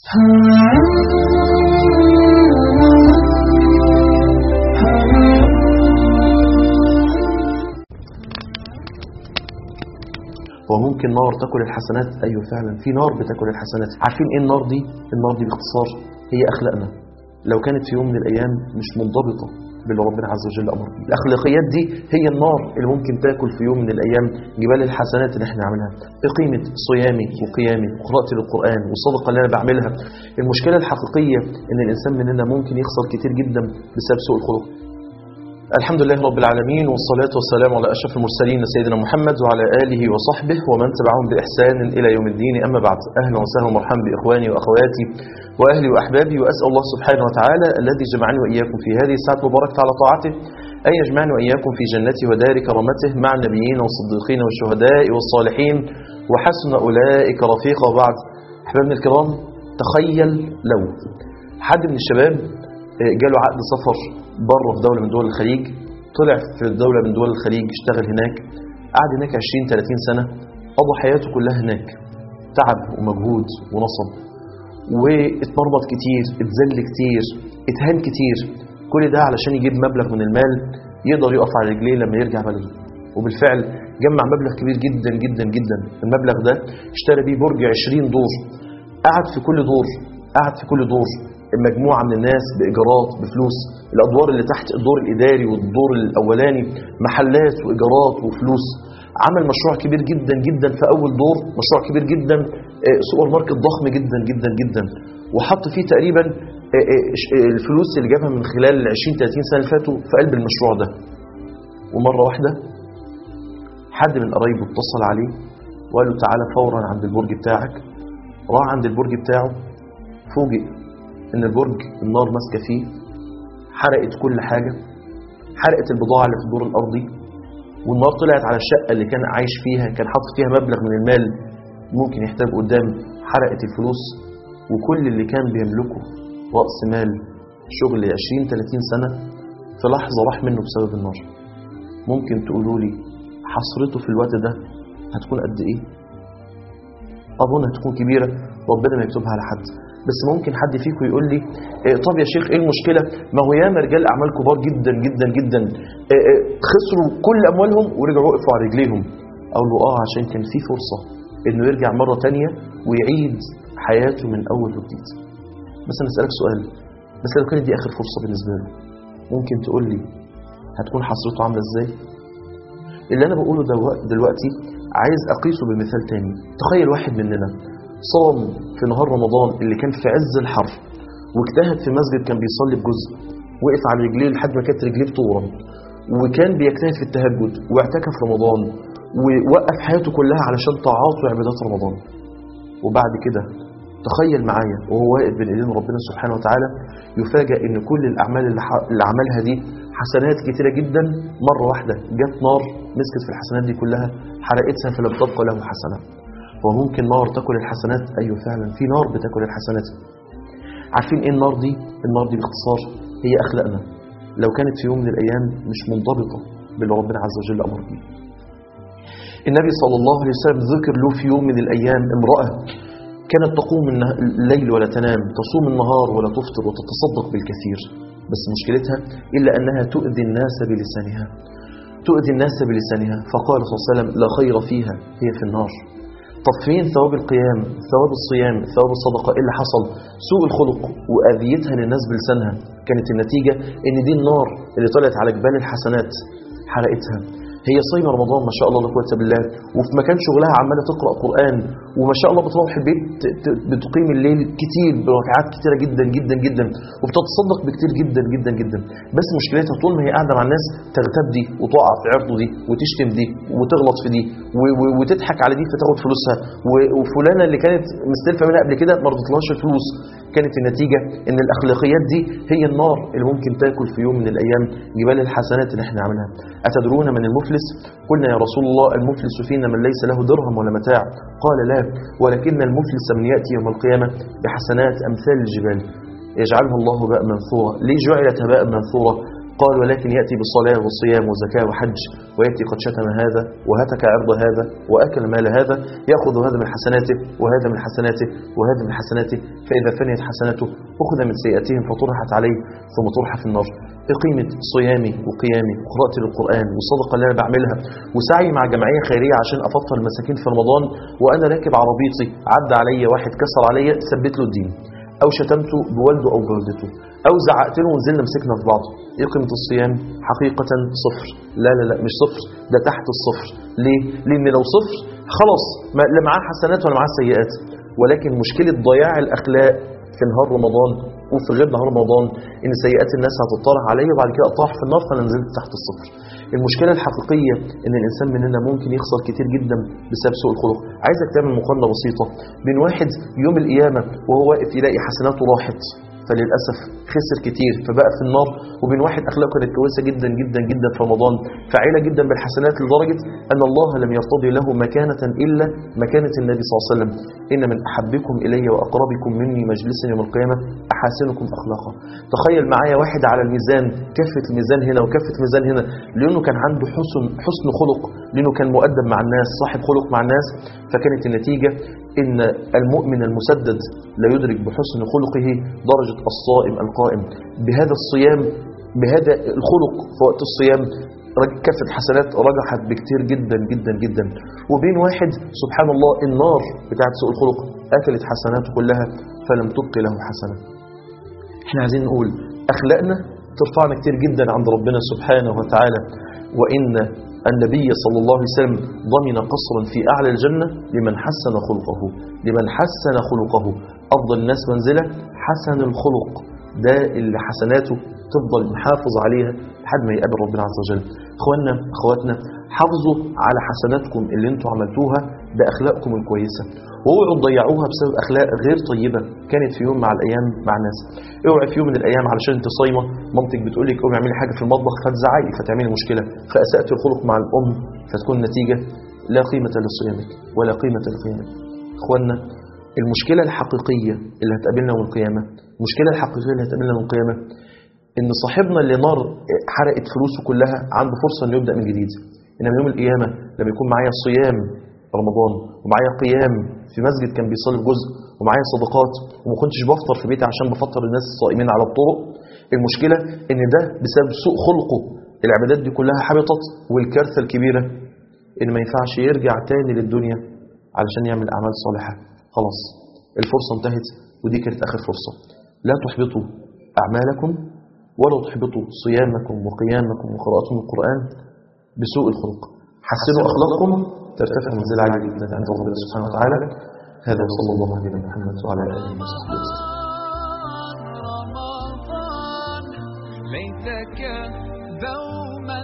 هو ممكن نار تاكل الحسنات ايوه فعلا في نار بتاكل الحسنات عارفين ايه النار دي النار دي باختصار هي اخلاقنا لو كانت في يوم من الايام مش منضبطه باللي ربنا عز وجل امر بيه الاخلاقيات دي هي النار اللي ممكن تاكل في يوم من الايام جبال الحسنات اللي احنا عاملينها بقيمه صيامي وقيامي وقراءتي للقران والصدقه اللي انا بعملها المشكله الحقيقيه ان الانسان مننا ممكن يخسر كتير جدا بسبب سوء الخلق الحمد لله رب العالمين والصلاة والسلام على أشرف المرسلين سيدنا محمد وعلى آله وصحبه ومن تبعهم بإحسان إلى يوم الدين أما بعد أهلا وسهلا ومرحبا بإخواني وأخواتي وأهلي وأحبابي وأسأل الله سبحانه وتعالى الذي جمعني وإياكم في هذه الساعة المباركة على طاعته أن يجمعني وإياكم في جنته ودار كرامته مع النبيين والصديقين والشهداء والصالحين وحسن أولئك رفيقا وبعد أحبابنا الكرام تخيل لو حد من الشباب جاله عقد سفر بره في دولة من دول الخليج طلع في دولة من دول الخليج اشتغل هناك قعد هناك 20 30 سنة قضى حياته كلها هناك تعب ومجهود ونصب واتمرمط كتير اتذل كتير اتهان كتير كل ده علشان يجيب مبلغ من المال يقدر يقف على رجليه لما يرجع بلده وبالفعل جمع مبلغ كبير جدا جدا جدا المبلغ ده اشترى بيه برج 20 دور قعد في كل دور قعد في كل دور مجموعة من الناس بإيجارات بفلوس الأدوار اللي تحت الدور الإداري والدور الأولاني محلات وإيجارات وفلوس عمل مشروع كبير جدا جدا في أول دور مشروع كبير جدا سوبر ماركت ضخم جدا جدا جدا وحط فيه تقريبا الفلوس اللي جابها من خلال ال 20 30 سنة اللي فاتوا في قلب المشروع ده ومرة واحدة حد من قرايبه اتصل عليه وقال له تعالى فورا عند البرج بتاعك راح عند البرج بتاعه فوجئ ان البرج النار ماسكه فيه حرقت كل حاجه حرقت البضاعه اللي في الدور الارضي والنار طلعت على الشقه اللي كان عايش فيها كان حاطط فيها مبلغ من المال ممكن يحتاج قدام حرقت الفلوس وكل اللي كان بيملكه راس مال شغل 20 30 سنه في لحظه راح منه بسبب النار ممكن تقولوا لي حسرته في الوقت ده هتكون قد ايه اظن هتكون كبيره ربنا ما يكتبها على حد بس ممكن حد فيكم يقول لي إيه طب يا شيخ ايه المشكله ما هو ياما رجال اعمال كبار جدا جدا جدا إيه إيه خسروا كل اموالهم ورجعوا وقفوا على رجليهم اقول له اه عشان كان في فرصه انه يرجع مره تانية ويعيد حياته من اول وجديد بس انا اسالك سؤال بس لو كانت دي اخر فرصه بالنسبه له ممكن تقول لي هتكون حسرته عامله ازاي اللي انا بقوله دلوقتي عايز اقيسه بمثال تاني تخيل واحد مننا صام في نهار رمضان اللي كان في عز الحر واجتهد في مسجد كان بيصلي بجزء وقف على رجليه لحد ما كانت رجليه بتورم وكان بيجتهد في التهجد واعتكف رمضان ووقف حياته كلها علشان طاعات وعبادات رمضان وبعد كده تخيل معايا وهو واقف بين ايدين ربنا سبحانه وتعالى يفاجئ ان كل الاعمال اللي, اللي عملها دي حسنات كتيره جدا مره واحده جت نار مسكت في الحسنات دي كلها حرقتها فلم تبقى له حسنه وممكن نار تاكل الحسنات ايوه فعلا في نار بتاكل الحسنات عارفين ايه النار دي النار دي باختصار هي اخلاقنا لو كانت في يوم من الايام مش منضبطه باللي ربنا عز وجل امر بيه النبي صلى الله عليه وسلم ذكر له في يوم من الايام امراه كانت تقوم الليل ولا تنام تصوم النهار ولا تفطر وتتصدق بالكثير بس مشكلتها الا انها تؤذي الناس بلسانها تؤذي الناس بلسانها فقال صلى الله عليه وسلم لا خير فيها هي في النار طب فين ثواب القيام ثواب الصيام ثواب الصدقة إيه اللي حصل سوء الخلق وأذيتها للناس بلسانها كانت النتيجة ان دي النار اللي طلعت على جبال الحسنات حرقتها هي صايمه رمضان ما شاء الله لا قوه بالله وفي مكان شغلها عماله تقرا قران وما شاء الله بتروح البيت بتقيم الليل كتير بركعات كتيره جدا جدا جدا وبتتصدق بكتير جدا جدا جدا بس مشكلتها طول ما هي قاعده مع الناس تغتاب دي وتقع في عرضه دي وتشتم دي وتغلط في دي وتضحك على دي فتاخد فلوسها وفلانه اللي كانت مستلفه منها قبل كده ما رضتلهاش الفلوس كانت النتيجه ان الاخلاقيات دي هي النار اللي ممكن تاكل في يوم من الايام جبال الحسنات اللي احنا عملناها اتدرون من المفلس قلنا يا رسول الله المفلس فينا من ليس له درهم ولا متاع قال لا ولكن المفلس من ياتي يوم القيامه بحسنات امثال الجبال يجعلها الله هباء منثورا ليه جعلت هباء منثورا قال ولكن يأتي بالصلاة والصيام والزكاة وحج ويأتي قد شتم هذا وهتك عرض هذا وأكل مال هذا يأخذ هذا من حسناته وهذا من حسناته وهذا من حسناته فإذا فنيت حسناته أخذ من سيئاتهم فطرحت عليه ثم طرح في النار إيه قيمة صيامي وقيامي وقراءتي للقرآن والصدقة اللي أنا بعملها وسعي مع جمعية خيرية عشان أفطر المساكين في رمضان وأنا راكب عربيتي عدى عليا واحد كسر عليا ثبت له الدين أو شتمته بوالده أو بوالدته أو زعقت له ونزلنا مسكنا في بعض إيه قيمة الصيام حقيقة صفر لا لا لا مش صفر ده تحت الصفر ليه؟ لأن لو صفر خلاص ما لا معاه حسنات ولا معاه سيئات ولكن مشكلة ضياع الأخلاق في نهار رمضان وفي غير نهار رمضان ان سيئات الناس هتطرح عليا وبعد كده اطرح في النار فانا نزلت تحت الصفر المشكله الحقيقيه ان الانسان مننا ممكن يخسر كتير جدا بسبب سوء الخلق عايزك تعمل مقارنه بسيطه بين واحد يوم القيامه وهو واقف يلاقي حسناته راحت فللاسف خسر كتير فبقى في النار وبين واحد اخلاقه كانت كويسه جدا جدا جدا في رمضان فعيله جدا بالحسنات لدرجه ان الله لم يرتضي له مكانه الا مكانه النبي صلى الله عليه وسلم ان من احبكم الي واقربكم مني مجلسا يوم القيامه احاسنكم اخلاقا تخيل معايا واحد على الميزان كفه الميزان هنا وكفه الميزان هنا لانه كان عنده حسن حسن خلق لانه كان مؤدب مع الناس صاحب خلق مع الناس فكانت النتيجه ان المؤمن المسدد لا يدرك بحسن خلقه درجه الصائم القائم بهذا الصيام بهذا الخلق في وقت الصيام رج- كفة حسنات رجحت بكتير جدا جدا جدا وبين واحد سبحان الله النار بتاعت سوء الخلق أكلت حسناته كلها فلم تبق له حسنة احنا عايزين نقول أخلاقنا ترفعنا كتير جدا عند ربنا سبحانه وتعالى وإن النبي صلى الله عليه وسلم ضمن قصرا في أعلى الجنة لمن حسن خلقه لمن حسن خلقه أفضل الناس منزلة حسن الخلق ده اللي حسناته تفضل محافظ عليها لحد ما يقابل ربنا عز وجل اخواننا اخواتنا حافظوا على حسناتكم اللي انتوا عملتوها باخلاقكم الكويسه واوعوا تضيعوها بسبب اخلاق غير طيبه كانت في يوم مع الايام مع الناس اوعي في يوم من الايام علشان انت صايمه مامتك بتقول لك قومي اعملي حاجه في المطبخ فتزعقي فتعملي مشكله فاسات الخلق مع الام فتكون النتيجه لا قيمه لصيامك ولا قيمه لقيامك اخواننا المشكله الحقيقيه اللي هتقابلنا يوم القيامه المشكله الحقيقيه اللي هتقابلنا يوم القيامه ان صاحبنا اللي نار حرقت فلوسه كلها عنده فرصه انه يبدا من جديد انما يوم القيامه لما يكون معايا صيام رمضان ومعايا قيام في مسجد كان بيصلي بجزء ومعايا صدقات وما كنتش بفطر في بيتي عشان بفطر الناس الصائمين على الطرق المشكله ان ده بسبب سوء خلقه العبادات دي كلها حبطت والكارثه الكبيره ان ما ينفعش يرجع تاني للدنيا علشان يعمل اعمال صالحه خلاص الفرصه انتهت ودي كانت اخر فرصه لا تحبطوا اعمالكم ولا تحبطوا صيامكم وقيامكم وقراءتكم القرآن بسوء الخلق حسنوا أخلاقكم ترتفع منزل عالي جدا عند ربنا سبحانه وتعالى هذا وصلى الله على نبينا محمد وعلى آله وصحبه وسلم رمضان ليتك دوما